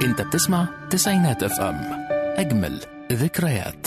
انت بتسمع تسعينات اف ام اجمل ذكريات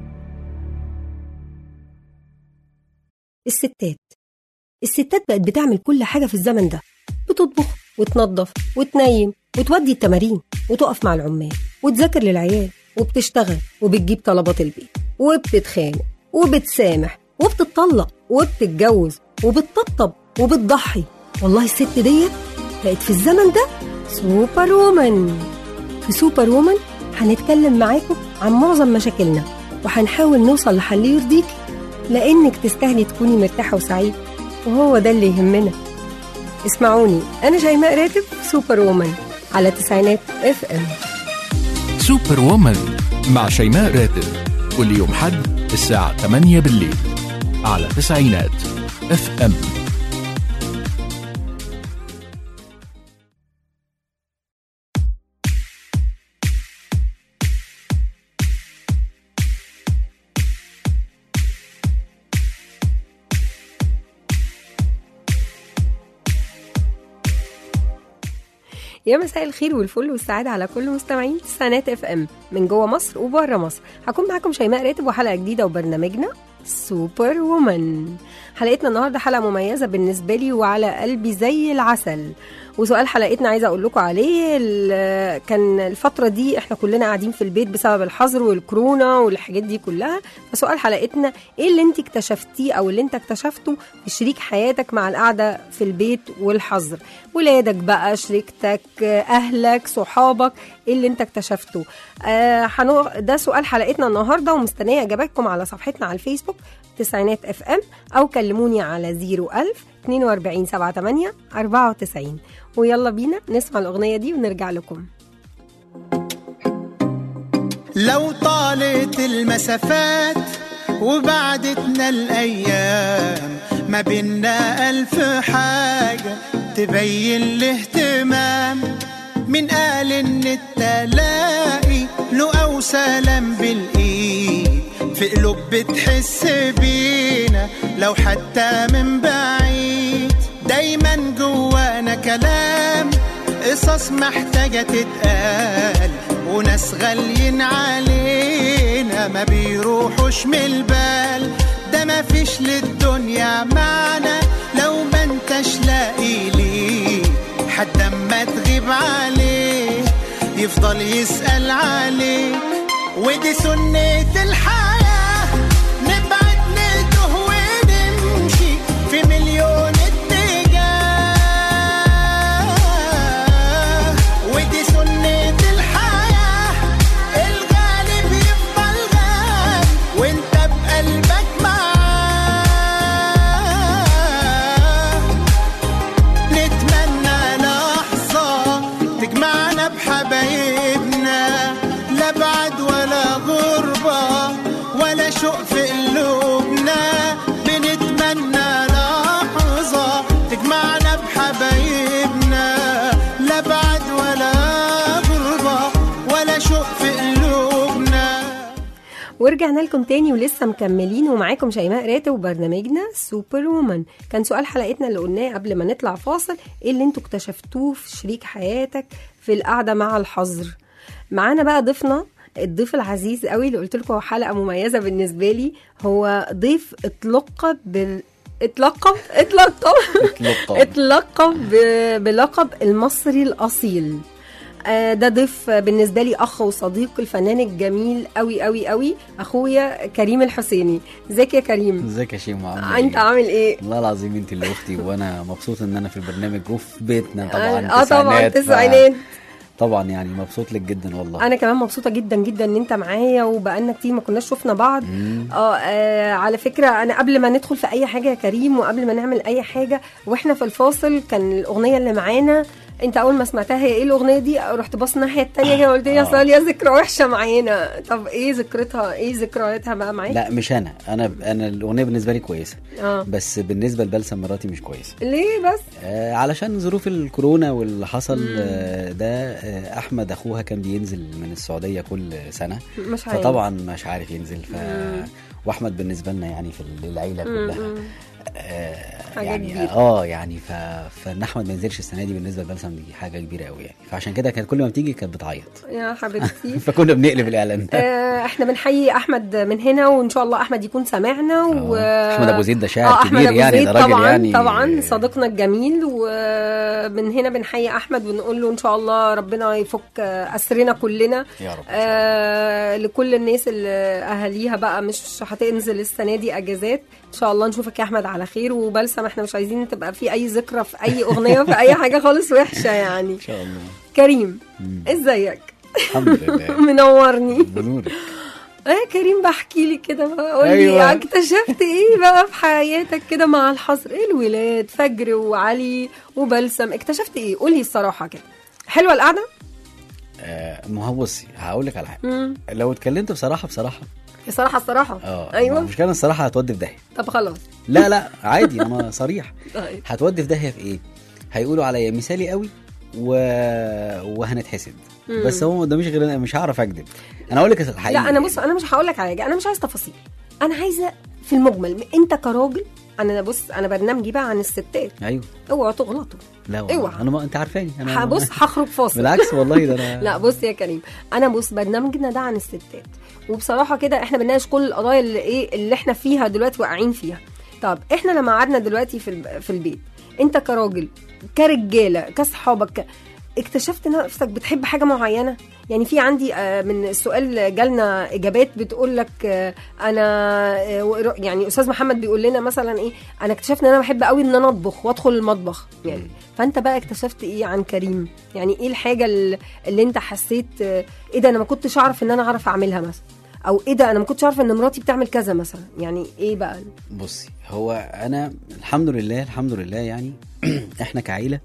الستات الستات بقت بتعمل كل حاجة في الزمن ده بتطبخ وتنظف وتنيم وتودي التمارين وتقف مع العمال وتذاكر للعيال وبتشتغل وبتجيب طلبات البيت وبتتخانق وبتسامح وبتطلق وبتتجوز وبتطبطب وبتضحي والله الست ديت بقت في الزمن ده سوبر وومن في سوبر وومن هنتكلم معاكم عن معظم مشاكلنا وهنحاول نوصل لحل يرضيكي لأنك تستاهلي تكوني مرتاحة وسعيدة وهو ده اللي يهمنا اسمعوني أنا شيماء راتب سوبر وومن على تسعينات اف ام سوبر وومن مع شيماء راتب كل يوم حد الساعة 8 بالليل على تسعينات اف ام يا مساء الخير والفل والسعادة على كل مستمعين تسعينات اف ام من جوه مصر وبره مصر هكون معاكم شيماء راتب وحلقة جديدة وبرنامجنا سوبر وومن حلقتنا النهاردة حلقة مميزة بالنسبة لي وعلى قلبي زي العسل وسؤال حلقتنا عايزة أقول لكم عليه ال- كان الفترة دي احنا كلنا قاعدين في البيت بسبب الحظر والكورونا والحاجات دي كلها فسؤال حلقتنا ايه اللي انت اكتشفتيه او اللي انت اكتشفته في شريك حياتك مع القعدة في البيت والحظر ولادك بقى شريكتك اهلك صحابك ايه اللي انت اكتشفته آه حنو... ده سؤال حلقتنا النهارده ومستنيه اجاباتكم على صفحتنا على الفيسبوك تسعينات اف ام او كلموني على 01000 42 78 94 ويلا بينا نسمع الاغنيه دي ونرجع لكم لو طالت المسافات وبعدتنا الأيام ما بينا ألف حاجة تبين الاهتمام من قال إن التلاقي له أو سلام بالإيد في قلوب بتحس بينا لو حتى من بعيد دايما جوانا كلام قصص محتاجة تتقال وناس غاليين علينا ما بيروحوش من البال ده ما فيش للدنيا معنى لو ما انتش لاقي ليه حد اما تغيب عليه يفضل يسأل عليك ودي سنة الحياة نبعد نتوه ونمشي في مليون اتجاه ودي سنة الحياة الغالب يفضل غالب وانت بقلبك معاه نتمنى لحظة تجمعنا بحبايبنا لا بعد ولا غربة ولا شوق في قلوبنا بنتمنى لحظة تجمعنا بحبايبنا لا بعد ولا غربة ولا شوق في قلوبنا ورجعنا لكم تاني ولسه مكملين ومعاكم شيماء راتب وبرنامجنا سوبر وومن كان سؤال حلقتنا اللي قلناه قبل ما نطلع فاصل ايه اللي انتوا اكتشفتوه في شريك حياتك في القعده مع الحظر معانا بقى ضيفنا الضيف العزيز قوي اللي قلت لكم هو حلقه مميزه بالنسبه لي هو ضيف اتلقب بال اتلقب اتلقب اتلقب. اتلقب ب- بلقب المصري الاصيل آه، ده ضيف بالنسبه لي اخ وصديق الفنان الجميل قوي قوي قوي اخويا كريم الحسيني ازيك يا كريم ازيك يا شيماء عامله انت عامل ايه والله العظيم انت اللي اختي وانا مبسوط ان انا في البرنامج وفي بيتنا طبعا اه طبعا تسعينات، ف- تسعينات طبعا يعني مبسوط لك جدا والله انا كمان مبسوطه جدا جدا ان انت معايا وبقالنا كتير ما كناش شفنا بعض اه آه، على فكره انا قبل ما ندخل في اي حاجه يا كريم وقبل ما نعمل اي حاجه واحنا في الفاصل كان الاغنيه اللي معانا انت اول ما سمعتها هي ايه الاغنيه دي رحت باص الناحيه التانية كده قلت لي يا آه. سالية ذكرى وحشه معانا طب ايه ذكرتها ايه ذكرياتها بقى معاك لا مش انا انا انا الاغنيه بالنسبه لي كويسه اه بس بالنسبه لبلسم مراتي مش كويسه ليه بس آه علشان ظروف الكورونا واللي حصل آه ده آه احمد اخوها كان بينزل من السعوديه كل سنه مش عارف فطبعا مش عارف ينزل ف واحمد بالنسبه لنا يعني في العيله كلها آه حاجة يعني كبيرة. اه يعني ف... فان احمد ما ينزلش السنه دي بالنسبه لبلسم دي حاجه كبيره قوي يعني فعشان كده كانت كل ما بتيجي كانت بتعيط يا حبيبتي فكنا بنقلب الاعلان آه، احنا بنحيي احمد من هنا وان شاء الله احمد يكون سامعنا و آه، أحمد أبو زيد ده شاعر آه، أحمد كبير أبو يعني، زيد ده راجل طبعا يعني- طبعا صديقنا الجميل ومن هنا بنحيي احمد ونقول له ان شاء الله ربنا يفك آه، اسرنا كلنا يا رب آه لكل الناس اللي اهاليها بقى مش هتنزل السنه دي اجازات ان شاء الله نشوفك يا احمد على خير وبلسم احنا مش عايزين تبقى في اي ذكرى في اي اغنيه في اي حاجه خالص وحشه يعني ان شاء الله كريم مم. ازيك الحمد لله منورني بنورك اه يا كريم بحكي لي كده بقى قول لي أيوة. اكتشفت ايه بقى في حياتك كده مع الحظر ايه الولاد فجر وعلي وبلسم اكتشفت ايه قولي الصراحه كده حلوه القعده آه ما هو بصي هقول لك على حاجه امم لو اتكلمت بصراحه بصراحه الصراحه الصراحه اه ايوه المشكله الصراحه هتودي في داهيه طب خلاص لا لا عادي انا صريح طيب هتودي في داهيه في ايه هيقولوا عليا مثالي قوي و... وهنتحسد مم. بس هو ما قداميش غير أنا مش هعرف اكذب انا اقول لك الحقيقه لا انا بص انا مش هقول لك على حاجه انا مش عايز تفاصيل انا عايزه في المجمل انت كراجل انا بص انا برنامجي بقى عن الستات ايوه اوعوا تغلطوا لا والله. اوعى. انا ما انت عارفاني انا هبص هخرج فاصل بالعكس والله ده انا لا بص يا كريم انا بص برنامجنا ده عن الستات وبصراحه كده احنا بنناقش كل القضايا اللي ايه اللي احنا فيها دلوقتي واقعين فيها طب احنا لما قعدنا دلوقتي في الب- في البيت انت كراجل كرجاله كصحابك اكتشفت نفسك بتحب حاجه معينه يعني في عندي آه، من السؤال جالنا اجابات بتقول لك آه، انا آه، ور- يعني استاذ محمد بيقول لنا مثلا ايه انا اكتشفت ان انا بحب قوي ان انا اطبخ وادخل المطبخ يعني فانت بقى اكتشفت ايه عن كريم يعني ايه الحاجه اللي, اللي انت حسيت آه، ايه ده انا ما كنتش اعرف ان انا اعرف اعملها مثلا او ايه ده انا ما كنتش عارفه ان مراتي بتعمل كذا مثلا يعني ايه بقى بصي هو انا الحمد لله الحمد لله يعني احنا كعيله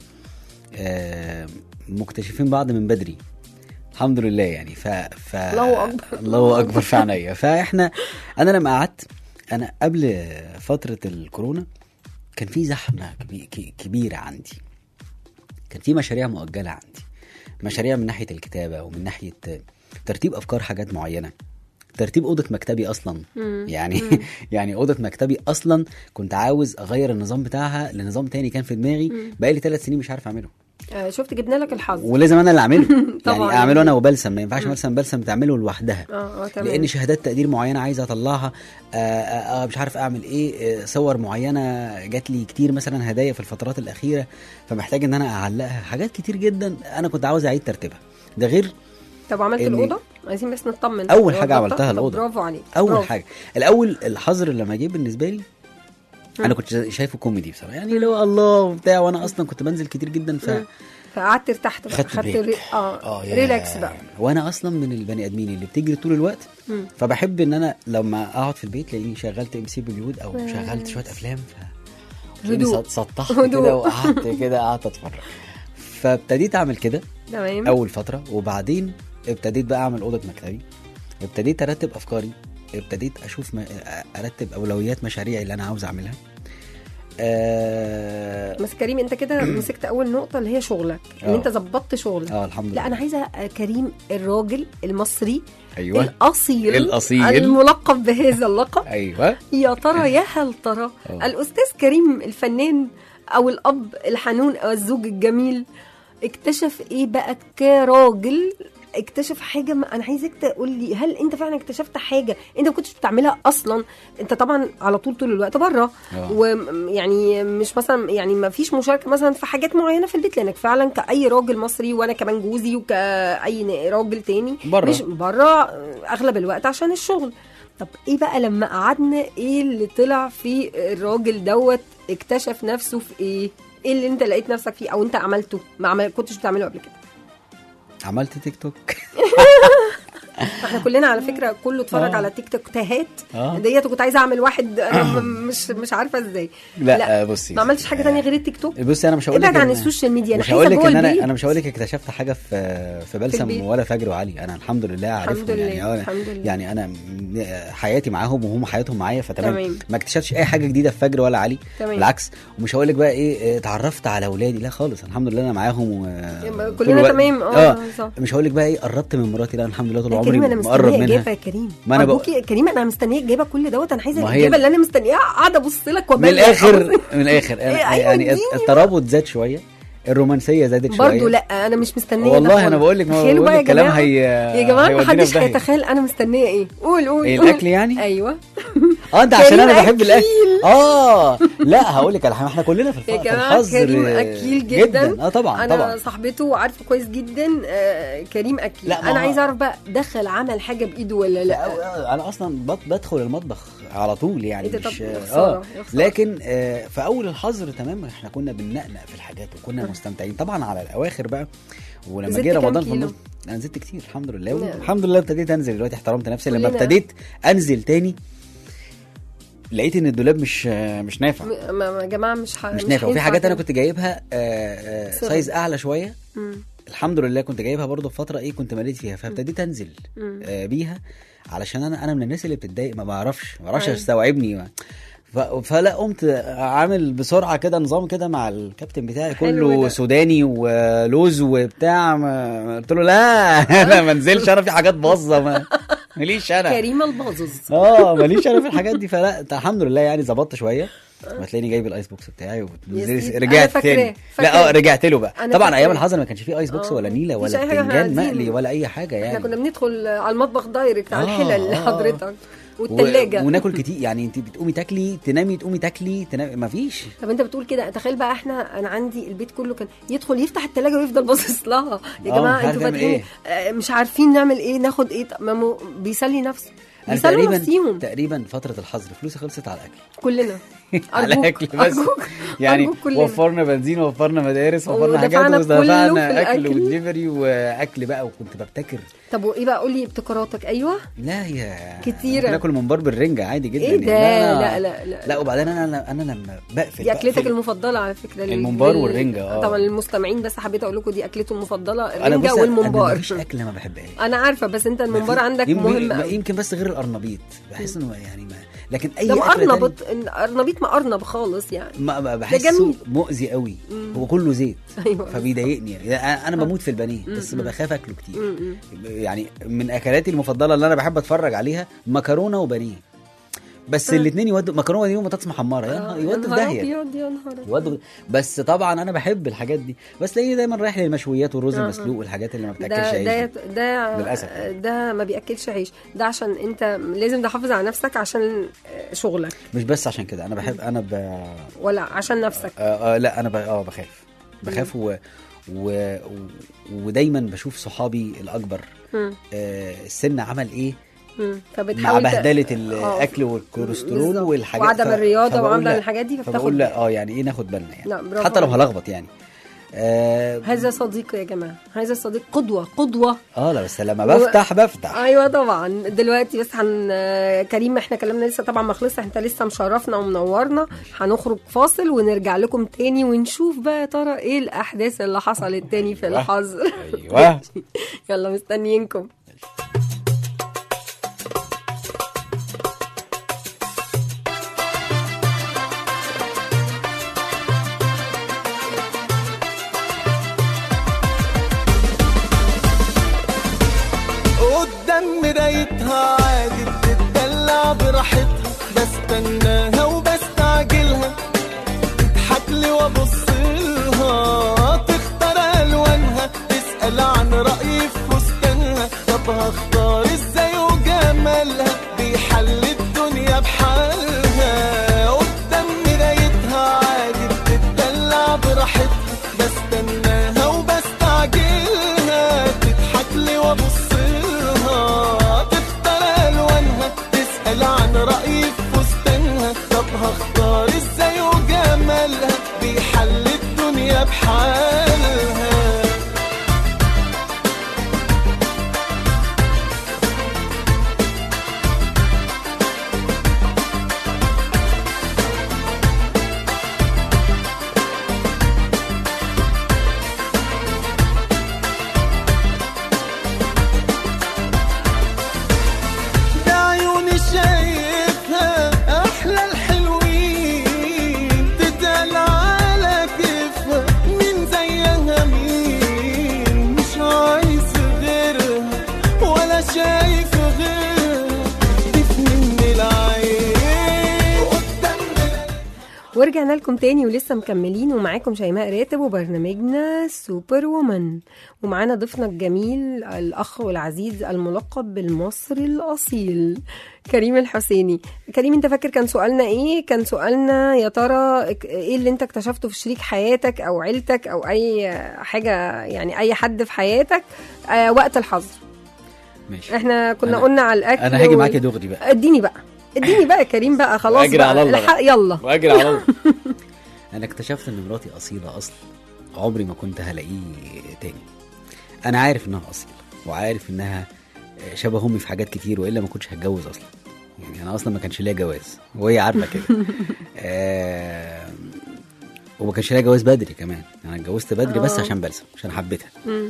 آه، مكتشفين بعض من بدري الحمد لله يعني ف, ف... الله أكبر. الله اكبر في عينيا فاحنا انا لما قعدت انا قبل فتره الكورونا كان في زحمه كبي- ك- كبيره عندي كان في مشاريع مؤجله عندي مشاريع من ناحيه الكتابه ومن ناحيه ترتيب افكار حاجات معينه ترتيب اوضه مكتبي اصلا مم. يعني يعني اوضه مكتبي اصلا كنت عاوز اغير النظام بتاعها لنظام تاني كان في دماغي بقالي ثلاث سنين مش عارف اعمله آه شفت جبنا لك الحظ ولازم انا اللي اعمله طبعاً. يعني اعمله انا وبلسم ما ينفعش مثلا بلسم تعمله لوحدها اه اه تمام لان شهادات تقدير معينه عايز اطلعها آه آه آه مش عارف اعمل ايه آه صور معينه جات لي كتير مثلا هدايا في الفترات الاخيره فمحتاج ان انا اعلقها حاجات كتير جدا انا كنت عاوز اعيد ترتيبها ده غير طب عملت إني- الاوضه عايزين بس نطمن أول حاجة وضبطها؟ عملتها طب الأوضة. برافو عليك اول برافو. حاجه الاول الحظر لما جه بالنسبه لي انا كنت شايفه كوميدي بصراحه يعني اللي هو الله وبتاع وانا اصلا كنت بنزل كتير جدا ف مم. فقعدت ارتحت بقى خدت بريك. ري... اه, اه يا- ريلاكس بقى وانا اصلا من البني ادمين اللي بتجري طول الوقت مم. فبحب ان انا لما اقعد في البيت تلاقيني شغلت ام سي بوليود او شغلت شويه افلام ف تلاقيني هدوء. سط- سطحت هدوء. كده وقعدت كده قعدت اتفرج فابتديت اعمل كده تمام اول فتره وبعدين ابتديت بقى اعمل اوضه مكتبي ابتديت ارتب افكاري ابتديت اشوف ما ارتب اولويات مشاريعي اللي انا عاوز اعملها اه, بس كريم انت كده مسكت اول نقطه اللي هي شغلك ان آه. انت ظبطت شغلك آه الحمد لله لا انا عايزه آه، كريم الراجل المصري ايوه الاصيل الأصيل. الملقب بهذا اللقب ايوه يا ترى يا هل ترى آه. الاستاذ كريم الفنان او الاب الحنون او الزوج الجميل اكتشف ايه بقى كراجل اكتشف حاجه ما انا عايزك تقول لي هل انت فعلا اكتشفت حاجه انت ما كنتش بتعملها اصلا انت طبعا على طول طول الوقت بره آه. ويعني مش مثلا يعني ما فيش مشاركه مثلا في حاجات معينه في البيت لانك فعلا كاي راجل مصري وانا كمان جوزي وكاي راجل تاني بره. مش بره اغلب الوقت عشان الشغل طب ايه بقى لما قعدنا ايه اللي طلع في الراجل دوت اكتشف نفسه في ايه ايه اللي انت لقيت نفسك فيه او انت عملته ما عمل كنتش بتعمله قبل كده عملت تيك توك احنا كلنا على فكره كله اتفرج آه. على تيك توك تهات آه. ديت وكنت عايزه اعمل واحد انا م- مش مش عارفه ازاي لا, آه، بصي ما عملتش حاجه تانية غير التيك توك بصي انا مش هقول لك ابعد عن إن- السوشيال ميديا انا مش هقول عايزه لك جوه ان انا البيت انا مش هقول لك اكتشفت حاجه في في بلسم البيت. ولا فجر وعلي انا الحمد لله عارفهم لله، يعني أنا الحمد لله. يعني انا م- حياتي معاهم وهم حياتهم معايا فتمام تمام. ما اكتشفتش اي حاجه جديده في فجر ولا علي تمام. بالعكس ومش هقول لك بقى ايه إيه، اتعرفت على اولادي لا خالص الحمد لله انا معاهم و... يبقى طول كلنا الوقت. تمام، آه، اه صح. مش هقول لك بقى ايه قربت من مراتي لا الحمد لله طول أكيد عمري كريم انا ما اقرب مستنيه منها اجابه يا كريم ما أنا أرجوك يا كريم انا مستنيه اجابه كل دوت انا عايزه ما هي الاجابه ال- اللي انا مستنياها قاعده ابص لك من وأبلغ. الاخر من الاخر إيه، أيوة يعني اديني الترابط زاد شويه الرومانسيه زادت شويه برضه لا انا مش مستنيه ده والله انا خالص. بقول لك ما تخيلوا بقول بقى يا لك كلام جماعه هي يا جماعه هيودينا في محدش داهية. هيتخيل انا مستنيه ايه قول قول إيه، قول. الأكل يعني؟ ايوه اه انت عشان كريم انا بحب أكيل. الاكل اه لا هقول لك على حاجه احنا كلنا في الف- يا في جماعه الحظ كريم آه، اكيل جدا اه طبعا انا طبعا صاحبته وعارفه كويس جدا آه كريم اكيل لا، ما انا هو- عايزه اعرف بقى دخل عمل حاجه بايده ولا لا لا انا اصلا بد- بدخل المطبخ على طول يعني إيه ده؟ مش طب يا اه خسارة، يا خسارة. لكن آه في اول الحظر تمام احنا كنا بننقنق في الحاجات وكنا مستمتعين طبعا على الاواخر بقى ولما زدت جه كام رمضان في كيلو؟ النص انا زدت كتير الحمد لله لا. الحمد لله ابتديت انزل دلوقتي احترمت نفسي لما كلنا. ابتديت انزل تاني لقيت ان الدولاب مش آه، مش نافع م- ما- ما- يا جماعه مش ح... مش نافع وفي هينفع حاجات انا كده. كنت جايبها آه، آه، صغر. سايز اعلى شويه مم. الحمد لله كنت جايبها برضو في فتره ايه كنت مليت فيها فابتديت انزل مم. آه بيها علشان انا انا من الناس اللي بتتضايق ما بعرفش ما بعرفش أيوة. استوعبني ما. ف... فلا قمت عامل بسرعه كده نظام كده مع الكابتن بتاعي حلو كله ده. سوداني ولوز وبتاع ما... قلت له لا انا ما انزلش انا في حاجات باظه ما ماليش انا كريمه البازز اه ماليش انا في الحاجات دي فلا الحمد لله يعني ظبطت شويه وتلاقيني جايب الايس بوكس بتاعي يا سيدي، أنا ورجعت فاكراه، تاني فاكراه. لا اه رجعت له بقى أنا طبعا فاكراه. ايام الحظر ما كانش فيه ايس بوكس آه. ولا نيله مفيش ولا أي حاجة، إحنا بتنجان قاعدين. مقلي ولا اي حاجه يعني احنا كنا بندخل على المطبخ دايركت على آه، الحلل آه. حضرتك والتلاجة و... وناكل كتير يعني انت بتقومي تاكلي تنامي تقومي تاكلي تنامي مفيش طب انت بتقول كده تخيل بقى احنا انا عندي البيت كله كان يدخل يفتح التلاجة ويفضل باصص لها يا اه، جماعه مش عارف انتوا يعمل فاتحين آه، مش عارفين نعمل ايه ناخد ايه طب ما مو- بيسلي نفسه انا بيسلوا تقريبا نفسيهم تقريبا فتره الحظر فلوسي خلصت على الاكل كلنا على أرجوك، الاكل بس أرجوك، يعني أرجوك كلنا. وفرنا بنزين وفرنا مدارس وفرنا حاجات ودفعنا كله في ودفعنا اكل الأكل. ودليفري واكل بقى وكنت ببتكر طب وايه بقى قولي ابتكاراتك ايوه لا يا كتيرة. ممكن اكل ممبار بالرنجة عادي جدا ايه ده يعني. لا لا لا لا وبعدين انا انا لما بقفل دي اكلتك بقفل. المفضله على فكره لل- الممبار لل- والرنجة، اه. طبعا المستمعين بس حبيت اقول لكم دي اكلته المفضله انا الرنجه بص والممبار انا مفيش اكل ما بحبهاش انا عارفه بس انت الممبار ما في- عندك يمكن- مهم ما- قوي يمكن بس غير القرنبيط بحس انه يعني ما لكن اي ده أكلة مقرنب تانية قرنبيط مقرنب خالص يعني ما ما بحسه جميل. مؤذي قوي مم. هو كله زيت ايوه فبيضايقني يعني انا أنا بموت في البانيه بس مم. بخاف اكله كتير م- م. يعني من اكلاتي المفضله اللي انا بحب اتفرج عليها مكرونه وبانيه بس آه. الاثنين يودوا مكرونه وبانيه وبطاطس محمره يا آه، نهار- يا يودوا في نهار داهيه أبيض، يا نهار أبيض. يودوا بس طبعا انا بحب الحاجات دي بس تلاقيني دايما رايح للمشويات والرز آه. المسلوق والحاجات اللي ما بتاكلش ده عيش ده دي. ده للأسف. ده ما بياكلش عيش ده عشان انت لازم تحافظ على نفسك عشان شغلك مش بس عشان كده انا بحب انا ب... ولا عشان نفسك آه آه لا انا ب... اه بخاف بخاف و... و... و... ودايما بشوف صحابي الاكبر مم. آه السن عمل ايه مم. مع فبتحاول ت- بهدله آه، الاكل والكوليسترول بالظبط. والحاجات وعدم ف- الرياضه فبقول وعدم لا. الحاجات دي فبتاخد فبقول لا اه يعني ايه ناخد بالنا يعني لا، برافو حتى لو عليك. هلخبط يعني آه هذا صديق يا جماعه هذا صديق قدوه قدوه اه لا بس لما بفتح بفتح ايوه طبعا دلوقتي بس هن كريم احنا كلامنا لسه طبعا ما خلصش انت لسه مشرفنا ومنورنا هنخرج فاصل ونرجع لكم تاني ونشوف بقى يا ترى ايه الاحداث اللي حصلت تاني في أيوة. الحظر ايوه يلا مستنيينكم قدام مرايتها عادي بتدلع براحتها بستناها وبستعجلها تضحك لي وابص لها تختار الوانها تسال عن رايي في فستانها طب هختار ازاي وجمالها بيحل الدنيا بحالها قدام مرايتها عادي بتدلع براحتها بستناها وبستعجلها تضحك لي وابص لها تختار الوانها تسال عن رايي في فستانها طب هختار ازاي وجمالها بيحل الدنيا بحالها بعيوني شايفها احلى الحلوين تتقال على كيفها مين زي ورجعنا لكم تاني ولسه مكملين ومعاكم شيماء راتب وبرنامجنا سوبر وومن ومعانا ضيفنا الجميل الاخ والعزيز الملقب بالمصري الاصيل كريم الحسيني كريم انت فاكر كان سؤالنا ايه كان سؤالنا يا ترى اك- ايه اللي انت اكتشفته في شريك حياتك او عيلتك او اي حاجه يعني اي حد في حياتك آه وقت الحظر ماشي احنا كنا أنا- قلنا على الاكل انا هاجي وال- معاكي دغري بقى اديني بقى اديني بقى يا كريم بقى خلاص وأجري بقى على الله الحق بقى. يلا واجري على الله انا اكتشفت ان مراتي اصيله اصلا عمري ما كنت هلاقيه تاني انا عارف انها اصيله وعارف انها شبه امي في حاجات كتير والا ما كنتش هتجوز اصلا يعني انا اصلا ما كانش ليا جواز وهي عارفه كده آه وما كانش ليا جواز بدري كمان انا اتجوزت بدري بس آه. عشان بلسم عشان حبيتها مم.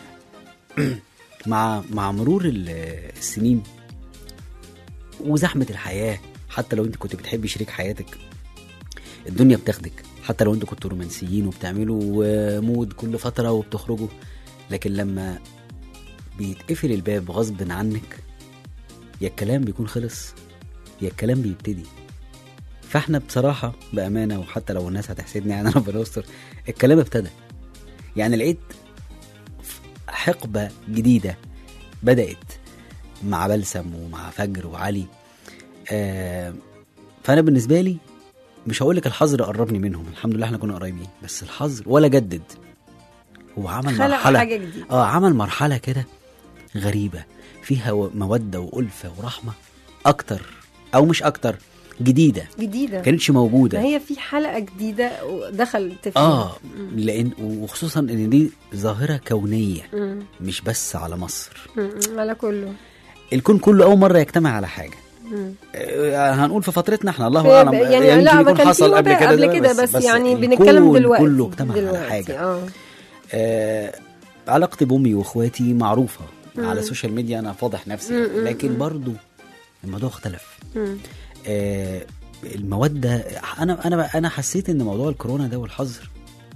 مع مع مرور ال- السنين وزحمه الحياه حتى لو انت كنت بتحبي شريك حياتك الدنيا بتاخدك حتى لو انتوا كنتوا رومانسيين وبتعملوا آه، مود كل فتره وبتخرجوا لكن لما بيتقفل الباب غصب عنك يا الكلام بيكون خلص يا الكلام بيبتدي فاحنا بصراحه بامانه وحتى لو الناس هتحسدني يعني ربنا يستر الكلام ابتدى يعني لقيت حقبه جديده بدات مع بلسم ومع فجر وعلي آه فانا بالنسبه لي مش هقول لك الحظر قربني منهم الحمد لله احنا كنا قريبين بس الحظر ولا جدد هو عمل خلق مرحله حاجه جديده اه عمل مرحله كده غريبه فيها و- موده والفه ورحمه اكتر او مش اكتر جديده جديده كانتش ما موجوده هي في حلقه جديده دخلت فيها اه لان وخصوصا ان دي ظاهره كونيه مم. مش بس على مصر مم. على كله الكون كله اول مره يجتمع على حاجه مم. آه، هنقول في فترتنا احنا الله في- اعلم يعني يمكن لا ما يكون كان في حصل قبل وباء كده قبل ده، كده بس, يعني بنتكلم الكون دلوقتي كله اجتمع على دلوقتي، حاجه اه آه علاقتي بامي واخواتي معروفه مم. على السوشيال ميديا انا فاضح نفسي مم، مم، لكن مم. برضو الموضوع اختلف مم. آه الموده انا انا انا حسيت ان موضوع الكورونا ده والحظر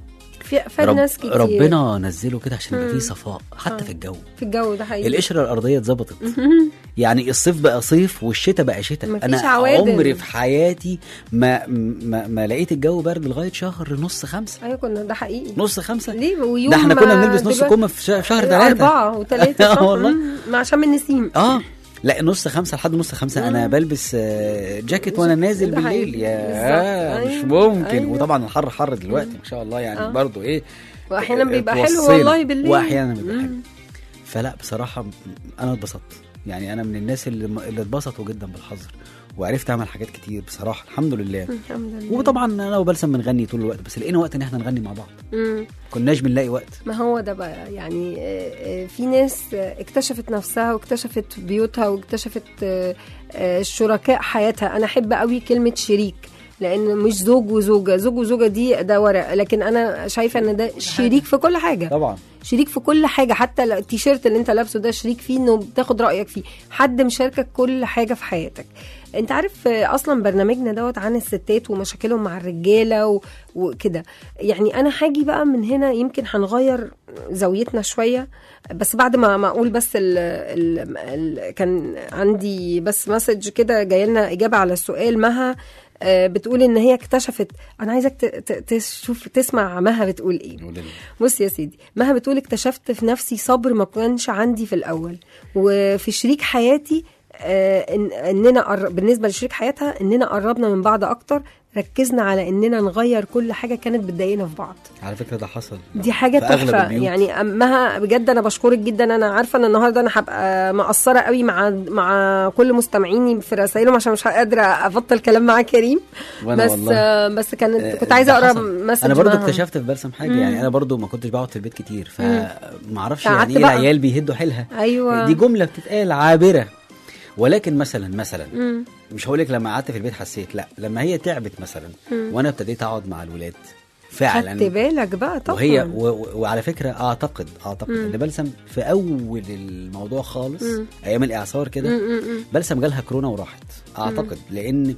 في فاد رب ناس كتير ربنا نزله كده عشان يبقى مم. فيه صفاء حتى آه. في الجو في الجو ده حقيقي القشره الارضيه اتظبطت يعني الصيف بقى صيف والشتاء بقى شتاء مفيش انا عوادل. عمري في حياتي ما ما, ما لقيت الجو برد لغايه شهر نص خمسة ايوه كنا ده حقيقي نص خمسة ليه ويوم ده احنا كنا ما بنلبس نص دلوقتي- كم في شه- في شهر ثلاثة أربعة وثلاثة آه والله. مع عشان النسيم اه لا نص خمسة لحد نص خمسة انا مم. بلبس آه، جاكيت وانا نازل ده بالليل حقيقي. يا بالظبط. مش أيوة. ممكن أيوة. وطبعا الحر حر دلوقتي ما شاء الله يعني آه. برضو ايه واحيانا بيبقى حلو اتوصينا. والله بالليل واحيانا بيبقى مم. حلو فلا بصراحه م- انا اتبسطت يعني انا من الناس اللي اللي اتبسطوا جدا بالحظر وعرفت اعمل حاجات كتير بصراحه الحمد لله الحمد لله وطبعا انا وبلسم بنغني طول الوقت بس لقينا وقت ان احنا نغني مع بعض مم. كناش بنلاقي وقت ما هو ده بقى يعني آه، آه، في ناس آه، اكتشفت نفسها واكتشفت بيوتها واكتشفت آه، آه، شركاء حياتها انا احب قوي كلمه شريك لان مش زوج وزوجه زوج وزوجه دي ده ورق لكن انا شايفه ان ده شريك في كل حاجه طبعا شريك في كل حاجه حتى لو التيشيرت اللي انت لابسه ده شريك فيه انه بتاخد رايك فيه حد مشاركك كل حاجه في حياتك انت عارف آه، اصلا برنامجنا دوت عن الستات ومشاكلهم مع الرجاله و... وكده يعني انا هاجي بقى من هنا يمكن هنغير زاويتنا شويه بس بعد ما ما اقول بس ال... ال... ال... كان عندي بس مسج كده جاي لنا اجابه على السؤال مها آه، بتقول ان هي اكتشفت انا عايزك ت... ت... تشوف تسمع مها بتقول ايه بص يا سيدي مها بتقول اكتشفت في نفسي صبر ما كانش عندي في الاول وفي شريك حياتي آه، إن اننا قر- بالنسبه لشريك حياتها اننا قربنا من بعض اكتر ركزنا على اننا نغير كل حاجه كانت بتضايقنا في بعض على فكره ده حصل دي حاجه في أغلب تحفه البيوت. يعني امها بجد انا بشكرك جدا انا عارفه ان النهارده انا هبقى مقصره قوي مع مع كل مستمعيني في رسائلهم عشان مش قادره ابطل كلام مع كريم وانا بس والله آه، بس كانت آه، كنت عايزه ده اقرا حصل. مسج انا برضو معاها. اكتشفت في بلسم حاجه مم. يعني انا برضو ما كنتش بقعد في البيت كتير فما اعرفش قعدت يعني ايه بقى. العيال بيهدوا حيلها ايوه دي جمله بتتقال عابره ولكن مثلا مثلا مم. مش هقول لك لما قعدت في البيت حسيت لا لما هي تعبت مثلا مم. وانا ابتديت اقعد مع الولاد خدت فعلا بالك بقى طبعا وهي و و وعلى فكره اعتقد اعتقد مم. ان بلسم في اول الموضوع خالص مم. ايام الاعصار كده مم، مم، مم. بلسم جالها كورونا وراحت اعتقد لان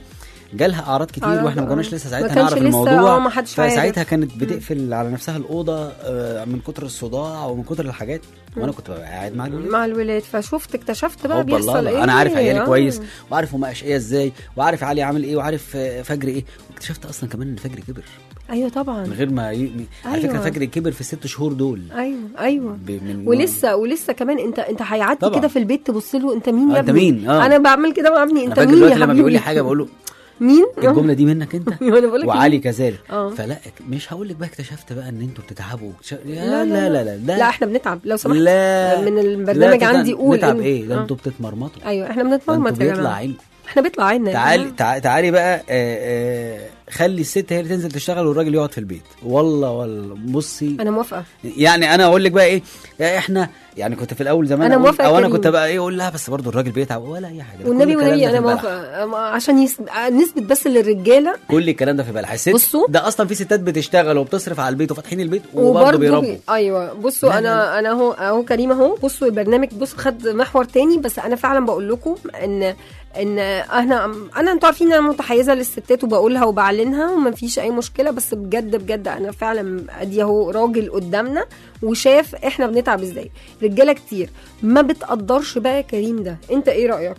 جالها اعراض كتير أعراض، واحنا ما آه. كناش لسه ما ساعتها كانش نعرف لسه، الموضوع آه، ما حدش عارف. فساعتها كانت بتقفل على نفسها الاوضه آه، من كتر الصداع ومن كتر الحاجات وانا كنت ببقى قاعد مع الولاد مع الولاد فشفت اكتشفت بقى هوبا الله بيحصل الله. ايه انا عارف عيالي آه. كويس وعارف هما اشقياء ازاي وعارف علي عامل ايه وعارف آه، فجر ايه واكتشفت اصلا كمان ان فجر كبر ايوه طبعا من غير ما ي... على أيوة. فكره فجر كبر في الست شهور دول ايوه ايوه ب... من ولسه ولسه كمان انت انت هيعدي طبعا. كده في البيت تبص له انت مين آه، يا أنت ابني مين؟ آه. انا بعمل كده مع ابني انا انت فاكر مين يا دلوقتي لما بيقول لي حبيبي؟ حاجه بقول له مين الجمله دي منك انت أيوة، أنا بقول لك وعلي مين؟ كذلك آه. فلا مش هقول لك بقى اكتشفت بقى ان انتوا بتتعبوا اكتش- يا لا لا لا لا لا احنا بنتعب لو سمحت لا من لا البرنامج تتع- عندي قول نتعب إن- ايه ده آه. انتوا بتتمرمطوا ايوه احنا ده بنتمرمط انتوا يا بيطلع جماعه عين احنا بيطلع عنا يا تعالي جماعة. تع- تعالي بقى آه، آه، خلي الست هي اللي تنزل تشتغل والراجل يقعد في البيت والله والله بصي انا موافقه يعني انا اقول لك بقى ايه يا احنا يعني كنت في الاول زمان أنا أقول- موافقة يا او انا كريم. كنت بقى ايه اقول لها بس برضو الراجل بيتعب ولا اي حاجه ده كل والنبي الكلام والنبي ده في انا البلح. موافقه عشان يس... نثبت بس للرجاله كل الكلام ده في بالها الست بصوا. ده اصلا في ستات بتشتغل وبتصرف على البيت وفاتحين البيت وبرضه وبرضه بيربوا بي... ايوه بصوا لا، انا لا، انا اهو اهو كريم اهو بصوا البرنامج بصوا خد محور تاني بس انا فعلا بقول لكم ان ان انا انا انتوا عارفين ان انا متحيزه للستات وبقولها وبعلنها وما فيش اي مشكله بس بجد بجد انا فعلا ادي اهو راجل قدامنا وشاف احنا بنتعب ازاي رجاله كتير ما بتقدرش بقى يا كريم ده انت ايه رايك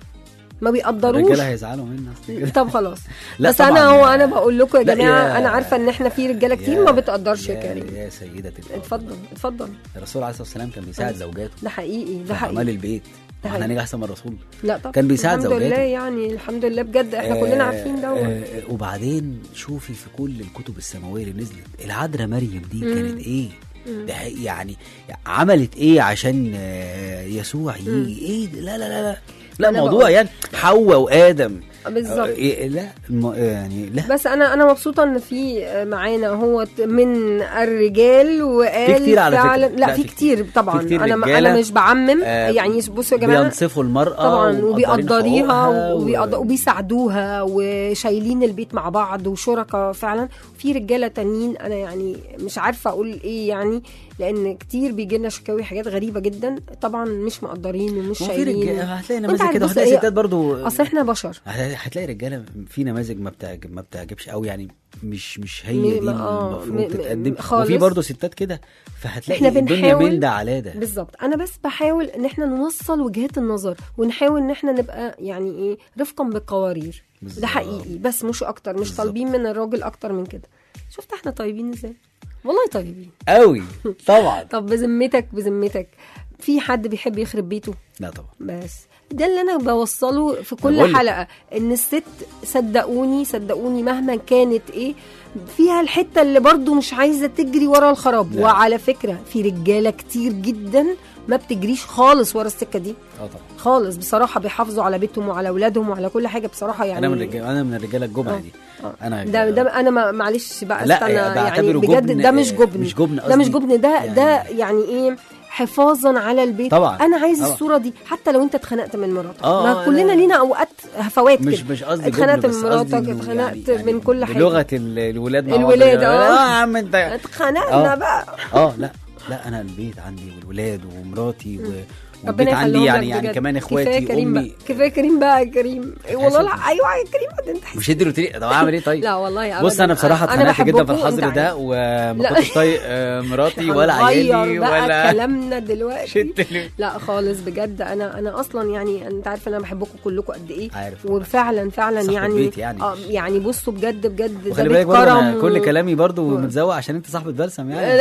ما بيقدروش الرجاله هيزعلوا مني أصل كده. طب خلاص لا بس انا طبعاً هو يا- انا بقول لكم يا لا جماعه يا- انا عارفه ان احنا في رجاله كتير ما بتقدرش يا كريم يا سيدة الفاضل. اتفضل اتفضل الرسول عليه الصلاه والسلام كان بيساعد زوجاته ده حقيقي ده في اعمال حقيقي البيت ده احنا حقيقي. نيجي احسن من الرسول لا طبعا كان بيساعد الحمد زوجاته. لله يعني الحمد لله بجد احنا كلنا عارفين آه، ده آه، وبعدين شوفي في كل الكتب السماويه اللي نزلت العذراء مريم دي كانت ايه ده حقيقي يعني عملت ايه عشان آه، يسوع يجي ايه ده؟ لا لا لا لا لا أنا موضوع بقول- يعني حواء وادم بالظبط آه، إيه لا الم- يعني لا بس انا انا مبسوطه ان في معانا هو من الرجال وقال في كتير على فكرة. فعلا لا, لا، في في كتير كتير. طبعا في كتير انا ما رجالة، انا مش بعمم آه، يعني بصوا يا جماعه بينصفوا المرأة طبعا ومقدرين وبيقدريها حقوقها و- وبيقد- وبيساعدوها وشايلين البيت مع بعض وشركاء فعلا في رجاله تانيين انا يعني مش عارفه اقول ايه يعني لان كتير بيجي لنا شكاوي حاجات غريبه جدا طبعا مش مقدرين ومش هو في شايلين رجاله هتلاقي وانت نماذج عارف كده بص وهتلاقي هي- ستات برضو اصل احنا بشر هت- هتلاقي رجاله في نماذج ما بتعجب ما بتعجبش قوي يعني مش مش هي م- دي ما- آه، المفروض م- م- تتقدم خالص. وفي برضه ستات كده فهتلاقي إحنا الدنيا بنحاول- من ده على ده بالظبط انا بس بحاول ان احنا نوصل وجهات النظر ونحاول ان احنا نبقى يعني ايه رفقا بالقوارير بالظبط. ده حقيقي بس مش اكتر مش بالظبط. طالبين من الراجل اكتر من كده شفت احنا طيبين ازاي والله طيبين قوي طبعا طب بذمتك بذمتك في حد بيحب يخرب بيته لا طبعا بس ده اللي انا بوصله في كل بقولك. حلقه ان الست صدقوني صدقوني مهما كانت ايه فيها الحته اللي برضو مش عايزه تجري ورا الخراب لا. وعلى فكره في رجاله كتير جدا ما بتجريش خالص ورا السكه دي اه طبعا خالص بصراحه بيحافظوا على بيتهم وعلى اولادهم وعلى كل حاجه بصراحه يعني انا من الرجاله انا من الرجاله الجمعه آه. دي آه. انا ده ده انا ما معلش بقى لا، استنى يعني بعتبره بجد جبن، ده مش آه، جبن مش جبن ده مش قصدي. جبن ده يعني- ده يعني ايه حفاظا على البيت طبعا، انا عايز طبعا. الصوره دي حتى لو انت اتخنقت من مراتك آه، ما آه، كلنا لا. لينا اوقات هفوات مش كده مش قصدي اتخنقت جبن، من بس مراتك قصدي إنه اتخنقت يعني من كل حاجه بلغه ال- الولاد مع بعض. الولاد، آه. اه يا عم انت اتخنقنا آه. بقى اه لا لا انا البيت عندي والولاد ومراتي و... والبيت ربنا عندي يخليهم يعني لك يعني بجد. كمان كفايه اخواتي كريم امي بقى كفايه كريم بقى يا كريم والله حاسس- لا ايوه يا كريم انت مش ادي روتين طب اعمل ايه طيب لا والله بص أبداً. انا بصراحه أنا اتخنقت جدا في بحبكم الحظر وأنت ده عارف. وما لا. كنتش طايق آه، مراتي ولا هنغير عيالي بقى ولا كلامنا دلوقتي شت ال- لا خالص بجد انا انا اصلا يعني انت عارف انا بحبكم كلكم قد ايه عارف طبعاً. وفعلا فعلا صاحبة يعني بيت يعني. اه يعني بصوا بجد بجد ده وخلي بيت بالك برضه أنا كرم كل و- كلامي برضه متزوق عشان انت صاحبه بلسم يعني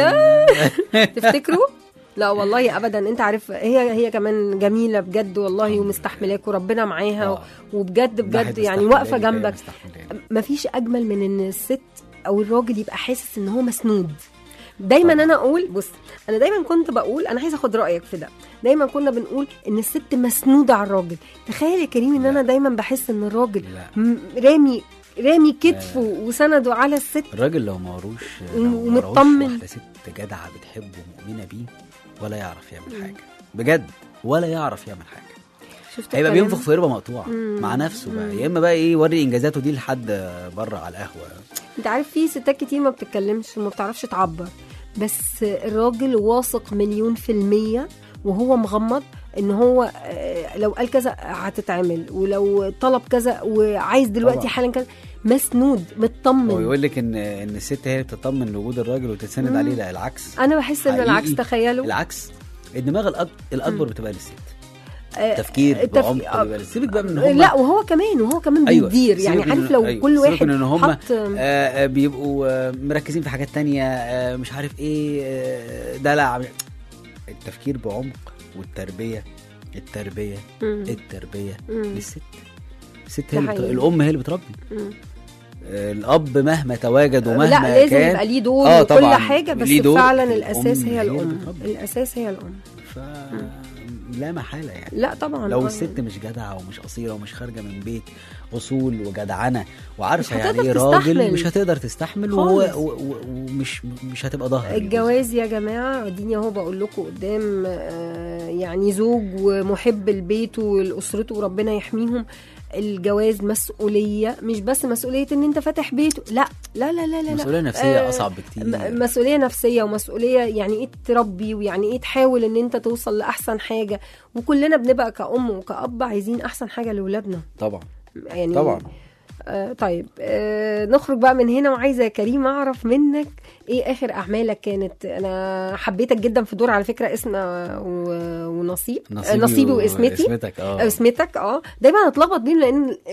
لا تفتكروا لا والله ابدا انت عارف هي هي كمان جميله بجد والله ومستحملاك وربنا معاها آه. وبجد بجد الواحد يعني مستحملاني واقفه كده، جنبك مستحملاني. مفيش اجمل من ان الست او الراجل يبقى حاسس ان هو مسنود دايما طبعا. انا اقول بص انا دايما كنت بقول انا عايزه اخد رايك في ده دايما كنا بنقول ان الست مسنوده على الراجل تخيل يا كريم ان لا. انا دايما بحس ان الراجل لا. م- رامي رامي كتفه وسنده على الست الراجل لو ماروش لو ومطمن. ماروش واحده ست جدعه بتحبه ومؤمنه بيه ولا يعرف يعمل حاجه بجد ولا يعرف يعمل حاجه شفت هيبقى الكلام؟ بينفخ في قربه مقطوعه مم. مع نفسه بقى يا اما بقى ايه يوري انجازاته دي لحد بره على القهوه انت عارف في ستات كتير ما بتتكلمش وما بتعرفش تعبر بس الراجل واثق مليون في المية وهو مغمض ان هو آه، لو قال كذا هتتعمل ولو طلب كذا وعايز دلوقتي طبعا. حالا كذا مسنود مطمن ويقول لك ان ان الست هي اللي بتطمن لوجود الراجل وتتسند مم. عليه لا العكس انا بحس ان حقيقي. العكس تخيلوا العكس الدماغ الأك... الاكبر بتبقى للست آه، تفكير التف- بعمق آه، بيبقى للست. سيبك بقى من ان هم لا وهو كمان وهو كمان أيوة، بيدير يعني سيبك من- عارف لو أيوة، كل سيبك واحد من إن هم حط آه آه، بيبقوا آه مركزين في حاجات تانية آه مش عارف ايه آه دلع التفكير بعمق والتربية التربية مم. التربية مم. للست الست ده هي اللي بت... حقيقي. الام هي اللي بتربي مم. آه، الاب مهما تواجد ومهما لا لازم كان يبقى ليه دور آه، وكل طبعاً، حاجه بس ليه دور. فعلا الأم الاساس هي هي اللي الام بتربي. الاساس هي الام ف لا محاله يعني لا طبعا لو آه. الست مش جدعه ومش قصيره ومش خارجه من بيت اصول وجدعنه وعارفه مش يعني هتقدر ايه راجل تستحمل. مش هتقدر تستحمل وهو خالص. و- و- ومش مش هتبقى ظهر الجواز يا جماعه اديني اهو بقول لكم قدام آه، يعني زوج ومحب البيت ولاسرته وربنا يحميهم الجواز مسؤوليه مش بس مسؤوليه ان انت فاتح بيت لا لا لا لا لا, لا. مسؤوليه نفسيه آه، اصعب بكتير م- مسؤوليه نفسيه ومسؤوليه يعني ايه تربي ويعني ايه تحاول ان انت توصل لاحسن حاجه وكلنا بنبقى كأم وكأب عايزين احسن حاجه لاولادنا طبعا يعني طبعا آه طيب آه نخرج بقى من هنا وعايزه يا كريم اعرف منك ايه اخر اعمالك كانت انا حبيتك جدا في دور على فكره اسم و- ونصيب آه، نصيبي واسمتي اسمتك اه اسمتك اه دايما اتلخبط بيهم لان ال-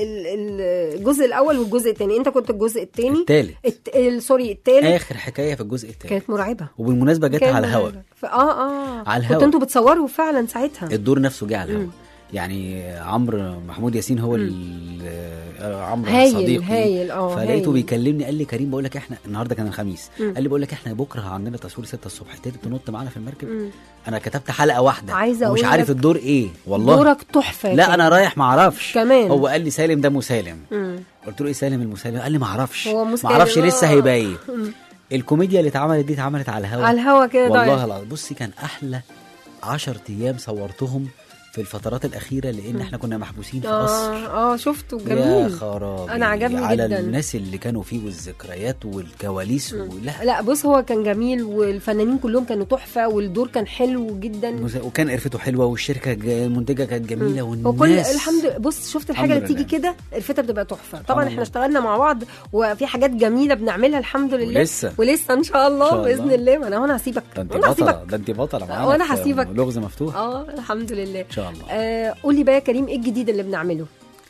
ال- الجزء الاول والجزء الثاني انت كنت الجزء الثاني التالت الت... ال- سوري الثالث اخر حكايه في الجزء التالت كانت مرعبه وبالمناسبه جت كانت على الهوا مرعبة. ف- اه اه على كنتوا الهوا. انتوا بتصوروا فعلا ساعتها الدور نفسه جه على الهوا مم. يعني عمرو محمود ياسين هو ال- آه، عمرو هايل صديقي هايل اه فلقيته هايل. بيكلمني قال لي كريم بقول لك احنا النهارده كان الخميس مم. قال لي بقول لك احنا بكره عندنا تصوير 6 الصبح تيجي تنط معانا في المركب مم. انا كتبت حلقه واحده عايزة ومش أقول عارف لك الدور ايه والله دورك تحفه يا لا كريم. انا رايح ما اعرفش كمان. هو قال لي سالم ده مسالم مم. قلت له ايه سالم المسالم قال لي ما اعرفش هو ما مسالم، اعرفش لسه آه. هيبقى ايه الكوميديا اللي اتعملت دي اتعملت على الهوا على الهوا كده والله دايركت. العظيم بصي كان احلى 10 ايام صورتهم في الفترات الاخيره لان احنا كنا محبوسين في قصر اه اه شفته يا جميل خرابي أنا عجبني على جداً. الناس اللي كانوا فيه والذكريات والكواليس ولا لا بص هو كان جميل والفنانين كلهم كانوا تحفه والدور كان حلو جدا مز- وكان قرفته حلوه والشركه ج- المنتجه كانت جميله والناس وكل الحمد لله بص شفت الحاجه الحمد اللي تيجي لله. كده قرفتها بتبقى تحفه الحمد طبعا لله. احنا اشتغلنا مع بعض وفي حاجات جميله بنعملها الحمد لله ولسه. ولسه ان شاء الله, إن شاء الله. باذن الله ما انا هنا هسيبك ده انت وانا بطله هسيبك ده انت بطله معانا وأنا في هسيبك. لغز مفتوح اه الحمد لله ان شاء الله آه قولي بقى يا كريم ايه الجديد اللي بنعمله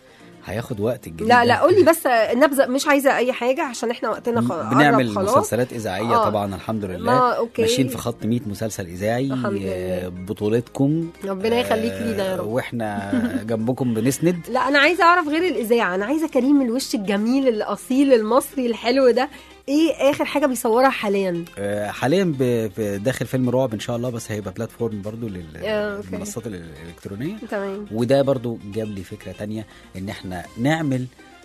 هياخد وقت الجديد لا ده. لا قولي بس نبذه مش عايزه اي حاجه عشان احنا وقتنا خ... بنعمل قرب خلاص مسلسلات اذاعيه آه. طبعا الحمد لله ما أوكي. ماشيين في خط 100 مسلسل اذاعي الحمد لله. آه، بطولتكم ربنا يخليك آه، لينا يا رب. واحنا جنبكم بنسند لا انا عايزه اعرف غير الاذاعه انا عايزه كريم الوش الجميل الاصيل المصري الحلو ده ايه اخر حاجه بيصورها حاليا آه، حاليا ب- ب- داخل فيلم رعب ان شاء الله بس هيبقى بلاتفورم برضو آه، أوكي. للمنصات ال- الالكترونيه تمام وده برضو جاب لي فكره تانية ان احنا نعمل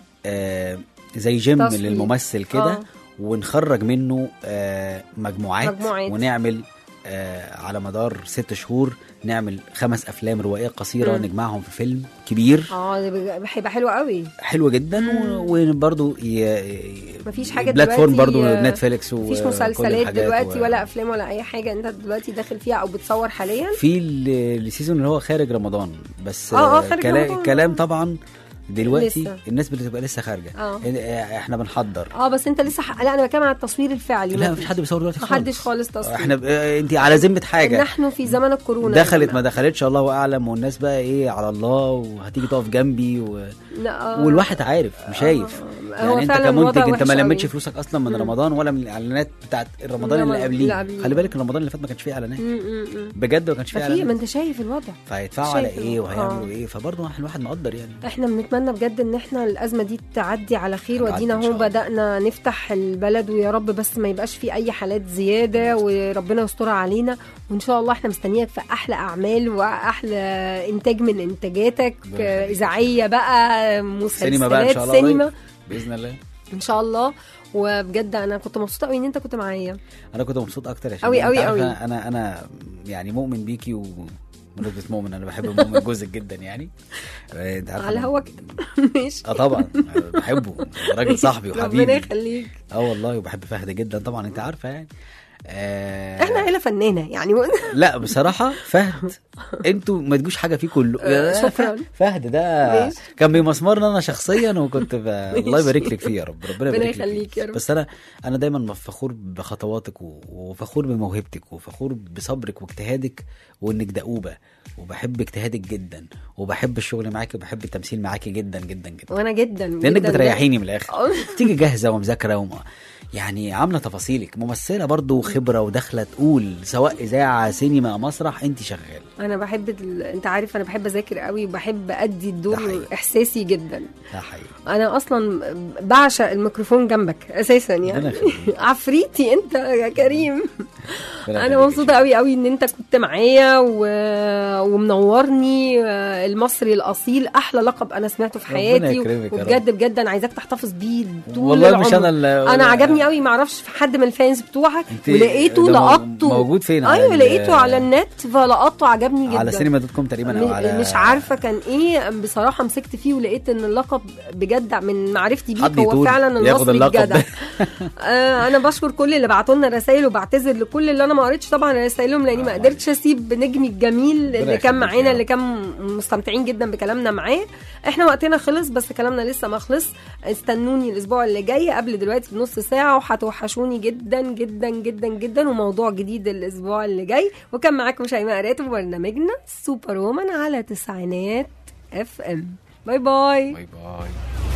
آه، زي جيم تصوير. للممثل كده آه. ونخرج منه آه، مجموعات, مجموعات. ونعمل آه، على مدار ست شهور نعمل خمس افلام روائيه قصيره مم. نجمعهم في فيلم كبير اه ده بيبقى- هيبقى حلو قوي حلو جدا و- وبرضو ي... مفيش حاجة بلاتفورم دلوقتي، برضو آه، نتفليكس و مفيش كل مسلسلات الحاجات دلوقتي و- ولا افلام ولا اي حاجه انت دلوقتي داخل فيها او بتصور حاليا في ال- السيزون اللي هو خارج رمضان بس آه، آه، خارج كلا- رمضان. الكلام طبعا دلوقتي لسه. الناس بتبقى لسه خارجه آه. إن- احنا بنحضر اه بس انت لسه ح... لا انا بتكلم على التصوير الفعلي لا مفيش حد بيصور دلوقتي خالص محدش خالص تصوير احنا ب... آه، انت على ذمه حاجه نحن في زمن الكورونا يا دخلت جماعة. ما دخلتش الله اعلم والناس بقى ايه على الله وهتيجي تقف جنبي و... لا، آه. والواحد عارف شايف آه، يعني هو انت فعلاً كمنتج الوضع انت ما وحش لمتش قوي. فلوسك اصلا من مم. رمضان ولا من الاعلانات بتاعت رمضان اللي اللي قبليه قبليه. خلي بالك رمضان اللي فات ما كانش فيه اعلانات م- م- م. بجد ما كانش فيه ففي ما اعلانات انت شايف الوضع فهيدفعوا على شايف ايه الوضع. وهيعملوا آه. ايه فبرضه الواحد مقدر يعني احنا بنتمنى بجد ان احنا الازمه دي تعدي على خير هتعدي وادينا إن شاء اهو الله. بدانا نفتح البلد ويا رب بس ما يبقاش في اي حالات زياده وربنا يسترها علينا وان شاء الله احنا مستنياك في احلى اعمال واحلى انتاج من انتاجاتك ربنا يخليك. اذاعيه بقى مسلسلات سينما بقى ان شاء الله سينما قريب. باذن الله ان شاء الله وبجد انا كنت مبسوطه قوي ان انت كنت معايا انا كنت مبسوط اكتر يا شباب أوي انت أوي عارفة أوي. انا انا يعني مؤمن بيكي و بمناسبة مؤمن انا بحب مؤمن جوزك جدا يعني آه، انت عارفه على أنا- هوا كده ماشي اه طبعا بحبه راجل صاحبي ربنا وحبيبي يخليك اه والله وبحب فهد جدا طبعا انت عارفه يعني آه احنا عيله فنانه يعني لا بصراحه فهد انتوا ما تجوش حاجه فيه كله آه، يا شكراً. فهد ده ماشي. كان بيمسمرني انا شخصيا وكنت ب... الله يبارك لك فيه يا رب ربنا ربنا يبارك لك يخليك فيه. يا رب. بس انا انا دايما فخور بخطواتك و... وفخور بموهبتك وفخور بصبرك واجتهادك وانك دؤوبه وبحب اجتهادك جدا وبحب الشغل معاكي وبحب التمثيل معاكي جدا جدا جدا وانا جدا لانك جداً بتريحيني من الاخر آه. تيجي جاهزه ومذاكره وم... يعني عامله تفاصيلك ممثله برضو خبره وداخله تقول سواء اذاعه سينما مسرح انت شغال انا بحب ال... انت عارف انا بحب اذاكر قوي وبحب ادي ده الدور حقيقي. احساسي جدا ده حقيقي انا اصلا بعشق الميكروفون جنبك اساسا ربنا يعني يخليك. عفريتي انت يا كريم ربنا انا يخليك. مبسوطه قوي قوي ان انت كنت معايا و... ومنورني آه، المصري الاصيل احلى لقب انا سمعته في ربنا حياتي يكرمك يا وبجد بجد انا عايزاك تحتفظ بيه طول والله العمر مش انا اللي انا عجبني قوي ما اعرفش في حد من الفانز بتوعك انت- ولقيته ده مو- لقطته موجود فين على ايوه ال- لقيته على النت فلقطته عجبني جدا على سينما دوت كوم تقريبا او م- على مش عارفه كان ايه بصراحه مسكت فيه ولقيت ان اللقب بجد من معرفتي حد بيك هو يطول فعلا ياخد المصري اللقب الجدع ده. آه انا بشكر كل اللي بعتوا لنا رسائل وبعتذر لكل اللي انا ما قريتش طبعا رسائلهم لاني ما قدرتش اسيب نجمي الجميل اللي كان يخليك معانا يا اللي رب. كان مستمتعين جدا بكلامنا معاه احنا وقتنا خلص بس كلامنا لسه ما خلص استنوني الاسبوع اللي جاي قبل دلوقتي بنص ساعه وهتوحشوني جدا جدا جدا جدا وموضوع جديد الاسبوع اللي جاي وكان معاكم شيماء راتب وبرنامجنا سوبر وومن على تسعينات اف ام باي باي باي باي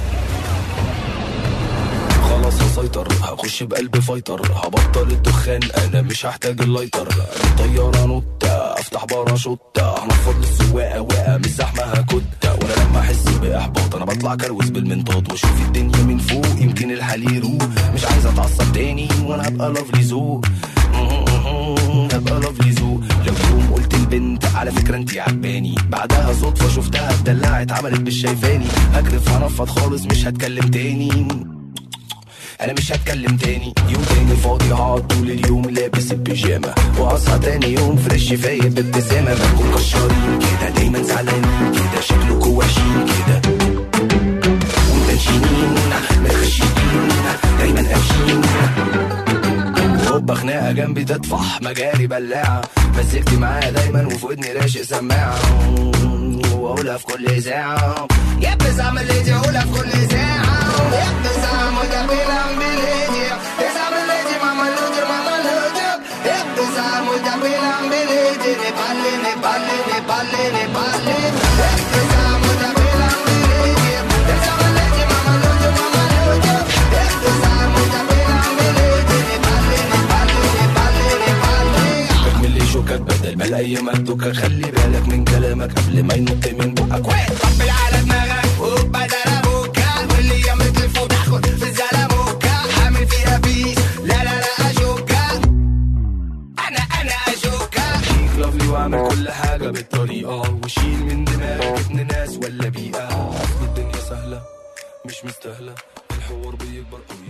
خلاص هسيطر هخش بقلب فايتر هبطل الدخان انا مش هحتاج اللايتر الطيارة نوتة افتح باراشوتة هنفض للسواقة واقع مش زحمة هكتة وانا لما احس باحباط انا بطلع كروز بالمنطاد واشوف الدنيا من فوق يمكن الحال يروق مش عايز اتعصب تاني وانا هبقى لافلي ذوق هبقى لافلي ذوق لو يوم قلت البنت على فكرة انتي عجباني بعدها صدفة شفتها اتدلعت عملت مش شايفاني هكرف هنفض خالص مش هتكلم تاني انا مش هتكلم تاني يوم تاني فاضي هقعد طول اليوم لابس البيجامه واصحى تاني يوم فريش فايق بابتسامه بنكون كشارين كده دايما زعلانين كده شكلكوا وحشين كده ومتنشنين متخشيين دايما قافشين هوبا خناقه جنبي تطفح مجاري بلاعه مسكتي معايا دايما وفي ودني راشق سماعه واقولها في كل ساعه يا بس اعمل ايدي اقولها في كل ساعه يا بس اعمل جميل بليدي بس اعمل ايدي ماما لودي ماما لودي يا بس اعمل جميل بليدي نبالي نبالي نبالي نبالي يا بس اعمل جميل بليدي بس اعمل ايدي ماما لودي ماما لودي يا بس اعمل جميل بليدي نبالي نبالي نبالي نبالي اكمل لي شوكك بدل ما الايام ادوكك خلي بالك من كلامك قبل ما ينط من بقك طبل على دماغك وبدل ابوكا واللي يمت الفوت اخد في الزلموكا عامل فيها بيس لا لا لا اشوكا انا انا اشوكا شيك لافلي واعمل كل حاجه بالطريقه وشيل من دماغك ابن ناس ولا بيئه اصل الدنيا سهله مش مستاهله الحوار بيكبر او